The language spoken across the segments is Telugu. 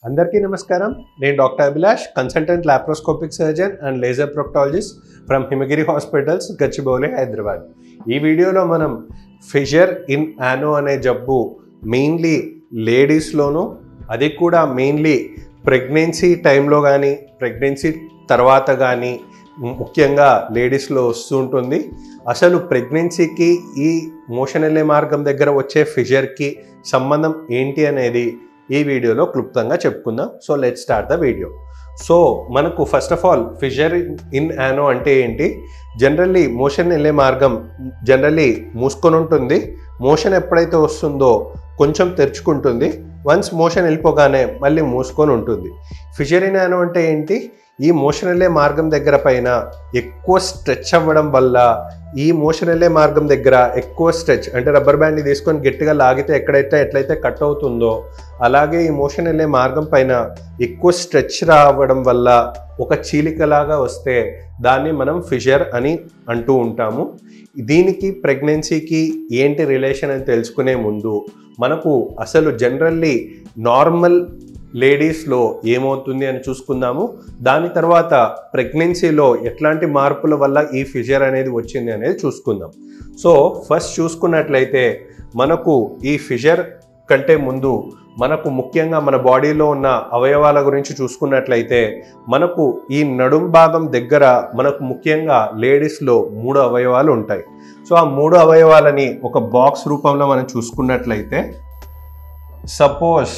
అందరికీ నమస్కారం నేను doctor Abhilash consultant laparoscopic surgeon and laser proctologist from Himagiri hospitals Gachibowli Hyderabad ఈ వీడియోలో మనం ఫిషర్ ఇన్ యానో అనే జబ్బు మెయిన్లీ లేడీస్లోను అది కూడా మెయిన్లీ ప్రెగ్నెన్సీ టైంలో కానీ ప్రెగ్నెన్సీ తర్వాత కానీ ముఖ్యంగా లేడీస్లో వస్తూ ఉంటుంది అసలు ప్రెగ్నెన్సీకి ఈ మోషన్ వెళ్ళే మార్గం దగ్గర వచ్చే ఫిషర్కి సంబంధం ఏంటి అనేది ఈ వీడియోలో క్లుప్తంగా చెప్పుకుందాం so let start the video so మనకు first of all fissure in ano అంటే ఏంటి జనరల్లీ మోషన్ వెళ్ళే మార్గం జనరల్లీ మూసుకొని ఉంటుంది మోషన్ ఎప్పుడైతే వస్తుందో కొంచెం తెరుచుకుంటుంది వన్స్ మోషన్ వెళ్ళిపోగానే మళ్ళీ మూసుకొని ఉంటుంది ఫిషర్ ఇన్ యానో అంటే ఏంటి ఈ మోషన్ వెళ్ళే మార్గం దగ్గర పైన ఎక్కువ స్ట్రెచ్ అవ్వడం వల్ల ఈ మోషన్ వెళ్ళే మార్గం దగ్గర ఎక్కువ స్ట్రెచ్ అంటే రబ్బర్ బ్యాండ్ తీసుకొని గట్టిగా లాగితే ఎక్కడైతే ఎట్లయితే కట్ అవుతుందో అలాగే ఈ మోషన్ వెళ్ళే మార్గం పైన ఎక్కువ స్ట్రెచ్ రావడం వల్ల ఒక చీలికలాగా వస్తే దాన్ని మనం ఫిషర్ అని అంటూ ఉంటాము దీనికి ప్రెగ్నెన్సీకి ఏంటి రిలేషన్ అని తెలుసుకునే ముందు మనకు అసలు జనరల్లీ నార్మల్ లేడీస్లో ఏమవుతుంది అని చూసుకుందాము దాని తర్వాత ప్రెగ్నెన్సీలో ఎట్లాంటి మార్పుల వల్ల ఈ ఫిజర్ అనేది వచ్చింది అనేది చూసుకుందాం సో ఫస్ట్ చూసుకున్నట్లయితే మనకు ఈ ఫిజర్ కంటే ముందు మనకు ముఖ్యంగా మన బాడీలో ఉన్న అవయవాల గురించి చూసుకున్నట్లయితే మనకు ఈ నడుం భాగం దగ్గర మనకు ముఖ్యంగా లేడీస్లో మూడు అవయవాలు ఉంటాయి సో ఆ మూడు అవయవాలని ఒక బాక్స్ రూపంలో మనం చూసుకున్నట్లయితే సపోజ్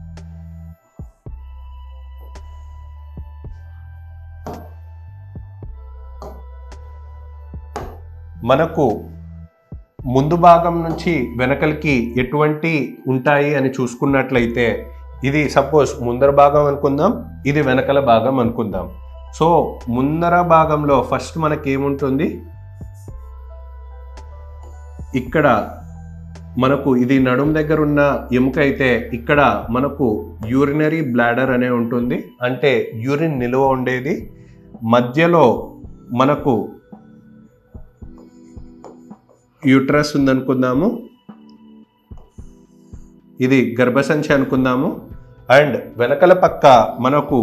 మనకు ముందు భాగం నుంచి వెనకలికి ఎటువంటి ఉంటాయి అని చూసుకున్నట్లయితే ఇది సపోజ్ ముందర భాగం అనుకుందాం ఇది వెనకల భాగం అనుకుందాం సో ముందర భాగంలో ఫస్ట్ మనకి ఏముంటుంది ఇక్కడ మనకు ఇది నడుం దగ్గర ఉన్న ఎముక అయితే ఇక్కడ మనకు యూరినరీ బ్లాడర్ అనే ఉంటుంది అంటే యూరిన్ నిలువ ఉండేది మధ్యలో మనకు యూట్రస్ ఉందనుకుందాము ఇది గర్భసంచి అనుకుందాము అండ్ వెనకల పక్క మనకు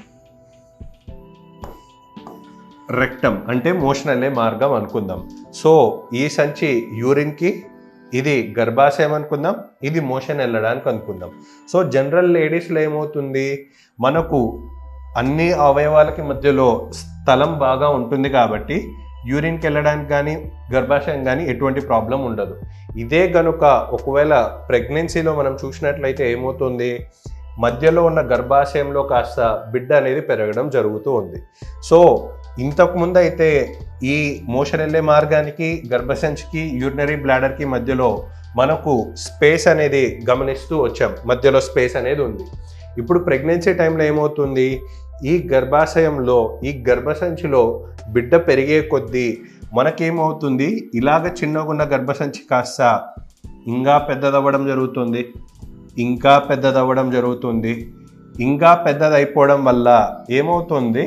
రెక్టం అంటే మోషన్ వెళ్ళే మార్గం అనుకుందాం సో ఈ సంచి యూరిన్కి ఇది గర్భాశయం అనుకుందాం ఇది మోషన్ వెళ్ళడానికి అనుకుందాం సో జనరల్ లేడీస్లో ఏమవుతుంది మనకు అన్ని అవయవాలకి మధ్యలో స్థలం బాగా ఉంటుంది కాబట్టి యూరిన్కి వెళ్ళడానికి కానీ గర్భాశయం కానీ ఎటువంటి ప్రాబ్లం ఉండదు ఇదే గనుక ఒకవేళ ప్రెగ్నెన్సీలో మనం చూసినట్లయితే ఏమవుతుంది మధ్యలో ఉన్న గర్భాశయంలో కాస్త బిడ్డ అనేది పెరగడం జరుగుతూ ఉంది సో ఇంతకుముందు అయితే ఈ మోషన్ వెళ్ళే మార్గానికి గర్భసంచికి యూరినరీ బ్లాడర్కి మధ్యలో మనకు స్పేస్ అనేది గమనిస్తూ వచ్చాం మధ్యలో స్పేస్ అనేది ఉంది ఇప్పుడు ప్రెగ్నెన్సీ టైంలో ఏమవుతుంది ఈ గర్భాశయంలో ఈ గర్భసంచిలో బిడ్డ పెరిగే కొద్దీ మనకేమవుతుంది ఇలాగ చిన్నగా ఉన్న గర్భసంచి కాస్త ఇంకా పెద్దదవ్వడం జరుగుతుంది ఇంకా పెద్దదవ్వడం జరుగుతుంది ఇంకా పెద్దదైపోవడం వల్ల ఏమవుతుంది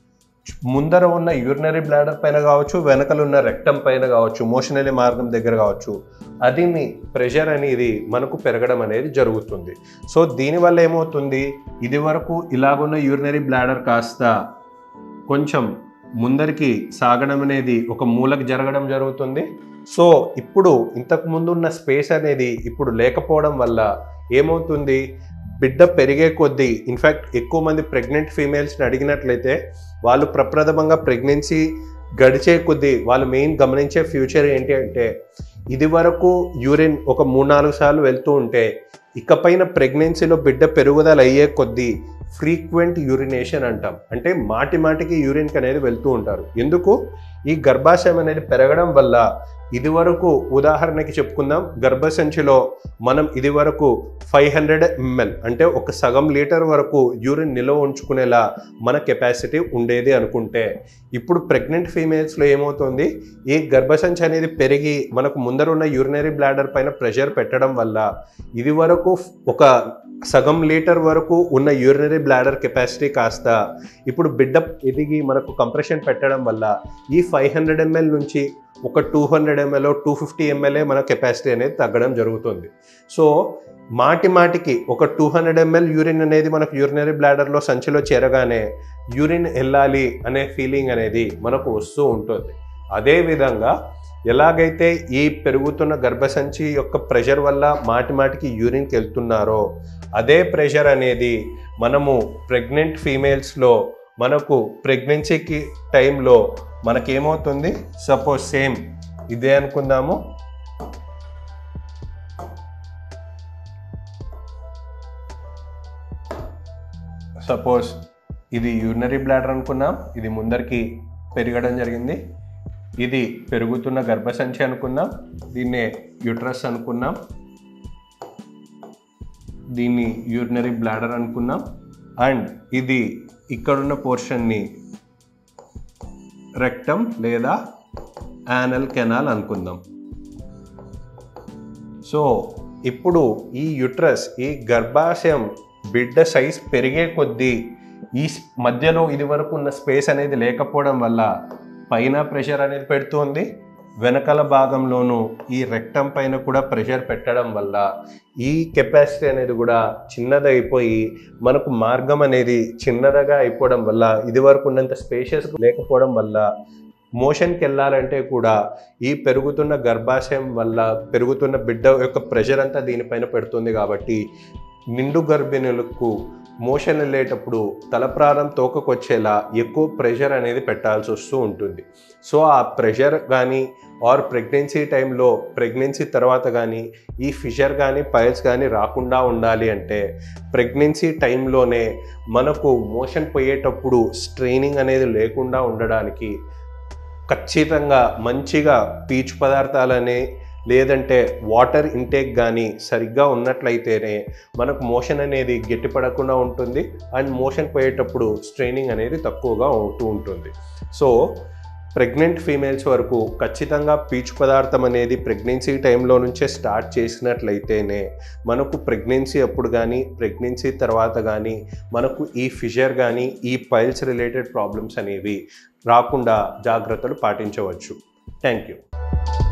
ముందర ఉన్న యూరినరీ బ్లాడర్ పైన కావచ్చు వెనకలు ఉన్న రెక్టం పైన కావచ్చు మోషన్ వెళ్ళే మార్గం దగ్గర కావచ్చు అది ప్రెషర్ అనేది మనకు పెరగడం అనేది జరుగుతుంది సో దీనివల్ల ఏమవుతుంది ఇది వరకు ఇలాగున్న యూరినరీ బ్లాడర్ కాస్త కొంచెం ముందరికి సాగడం అనేది ఒక మూలకు జరగడం జరుగుతుంది సో ఇప్పుడు ఇంతకు ముందు ఉన్న స్పేస్ అనేది ఇప్పుడు లేకపోవడం వల్ల ఏమవుతుంది బిడ్డ పెరిగే కొద్దీ ఇన్ఫ్యాక్ట్ ఎక్కువ మంది ప్రెగ్నెంట్ ఫీమేల్స్ని అడిగినట్లయితే వాళ్ళు ప్రప్రథమంగా ప్రెగ్నెన్సీ గడిచే కొద్దీ వాళ్ళు మెయిన్ గమనించే ఫ్యూచర్ ఏంటి అంటే ఇది వరకు యూరిన్ ఒక మూడు నాలుగు సార్లు వెళ్తూ ఉంటే ఇకపైన ప్రెగ్నెన్సీలో బిడ్డ పెరుగుదల అయ్యే కొద్దీ ఫ్రీక్వెంట్ యూరినేషన్ అంటాం అంటే మాటి మాటికి యూరిన్కి అనేది వెళ్తూ ఉంటారు ఎందుకు ఈ గర్భాశయం అనేది పెరగడం వల్ల ఇది వరకు ఉదాహరణకి చెప్పుకుందాం గర్భసంచిలో మనం ఇది వరకు ఫైవ్ హండ్రెడ్ ఎంఎల్ అంటే ఒక సగం లీటర్ వరకు యూరిన్ నిల్వ ఉంచుకునేలా మన కెపాసిటీ ఉండేది అనుకుంటే ఇప్పుడు ప్రెగ్నెంట్ ఫీమేల్స్లో ఏమవుతుంది ఈ గర్భసంచి అనేది పెరిగి మనకు ముందరున్న యూరినరీ బ్లాడర్ పైన ప్రెషర్ పెట్టడం వల్ల ఇది వరకు ఒక సగం లీటర్ వరకు ఉన్న యూరినరీ బ్లాడర్ కెపాసిటీ కాస్త ఇప్పుడు బిడ్డ ఎదిగి మనకు కంప్రెషన్ పెట్టడం వల్ల ఈ ఫైవ్ హండ్రెడ్ ఎంఎల్ నుంచి ఒక two hundred ml two fifty ml మన కెపాసిటీ అనేది తగ్గడం జరుగుతుంది సో మాటి మాటికి ఒక టూ హండ్రెడ్ ఎంఎల్ యూరిన్ అనేది మనకు యూరినరీ బ్లాడర్లో సంచిలో చేరగానే యూరిన్ వెళ్ళాలి అనే ఫీలింగ్ అనేది మనకు వస్తూ ఉంటుంది అదేవిధంగా ఎలాగైతే ఈ పెరుగుతున్న గర్భసంచి యొక్క ప్రెషర్ వల్ల మాటి మాటికి యూరిన్కి వెళ్తున్నారో అదే ప్రెషర్ అనేది మనము ప్రెగ్నెంట్ ఫీమేల్స్లో మనకు ప్రెగ్నెన్సీకి టైంలో మనకేమవుతుంది సపోజ్ సేమ్ ఇదే అనుకుందాము సపోజ్ ఇది యూరినరీ బ్లాడర్ అనుకున్నాం ఇది ముందరికి పెరగడం జరిగింది ఇది పెరుగుతున్న గర్భసంచి అనుకున్నాం దీన్నే యూట్రస్ అనుకున్నాం దీన్ని యూరినరీ బ్లాడర్ అనుకున్నాం అండ్ ఇది ఇక్కడున్న పోర్షన్ని రెక్టమ్ లేదా యానల్ కెనాల్ అనుకుందాం సో ఇప్పుడు ఈ యుట్రస్ ఈ గర్భాశయం బిడ్డ సైజ్ పెరిగే కొద్దీ ఈ స్- మధ్యలో ఇది వరకు ఉన్న స్పేస్ అనేది లేకపోవడం వల్ల పైన ప్రెషర్ అనేది పెడుతుంది వెనకాల భాగంలోనూ ఈ రెక్టం పైన కూడా ప్రెషర్ పెట్టడం వల్ల ఈ కెపాసిటీ అనేది కూడా చిన్నదైపోయి మనకు మార్గం అనేది చిన్నదిగా అయిపోవడం వల్ల ఇది వరకు ఉన్నంత స్పేషియస్ లేకపోవడం వల్ల మోషన్కి వెళ్ళాలంటే కూడా ఈ పెరుగుతున్న గర్భాశయం వల్ల పెరుగుతున్న బిడ్డ యొక్క ప్రెషర్ అంతా దీనిపైన పెడుతుంది కాబట్టి నిండు గర్భిణులకు మోషన్ వెళ్ళేటప్పుడు తలప్రాణం తోకకొచ్చేలా ఎక్కువ ప్రెషర్ అనేది పెట్టాల్సి వస్తూ ఉంటుంది సో ఆ ప్రెషర్ కానీ ఆర్ ప్రెగ్నెన్సీ టైంలో ప్రెగ్నెన్సీ తర్వాత కానీ ఈ ఫిషర్ కానీ పైల్స్ కానీ రాకుండా ఉండాలి అంటే ప్రెగ్నెన్సీ టైంలోనే మనకు మోషన్ పోయేటప్పుడు స్ట్రైనింగ్ అనేది లేకుండా ఉండడానికి ఖచ్చితంగా మంచిగా పీచు పదార్థాలనే లేదంటే వాటర్ ఇంటేక్ కానీ సరిగ్గా ఉన్నట్లయితేనే మనకు మోషన్ అనేది గట్టిపడకుండా ఉంటుంది అండ్ మోషన్ పోయేటప్పుడు స్ట్రైనింగ్ అనేది తక్కువగా అవుతూ ఉంటుంది సో ప్రెగ్నెంట్ ఫీమేల్స్ వరకు ఖచ్చితంగా పీచు పదార్థం అనేది ప్రెగ్నెన్సీ టైంలో నుంచే స్టార్ట్ చేసినట్లయితేనే మనకు ప్రెగ్నెన్సీ అప్పుడు కానీ ప్రెగ్నెన్సీ తర్వాత కానీ మనకు ఈ ఫిషర్ కానీ ఈ పైల్స్ రిలేటెడ్ ప్రాబ్లమ్స్ అనేవి రాకుండా జాగ్రత్తలు పాటించవచ్చు థ్యాంక్ యూ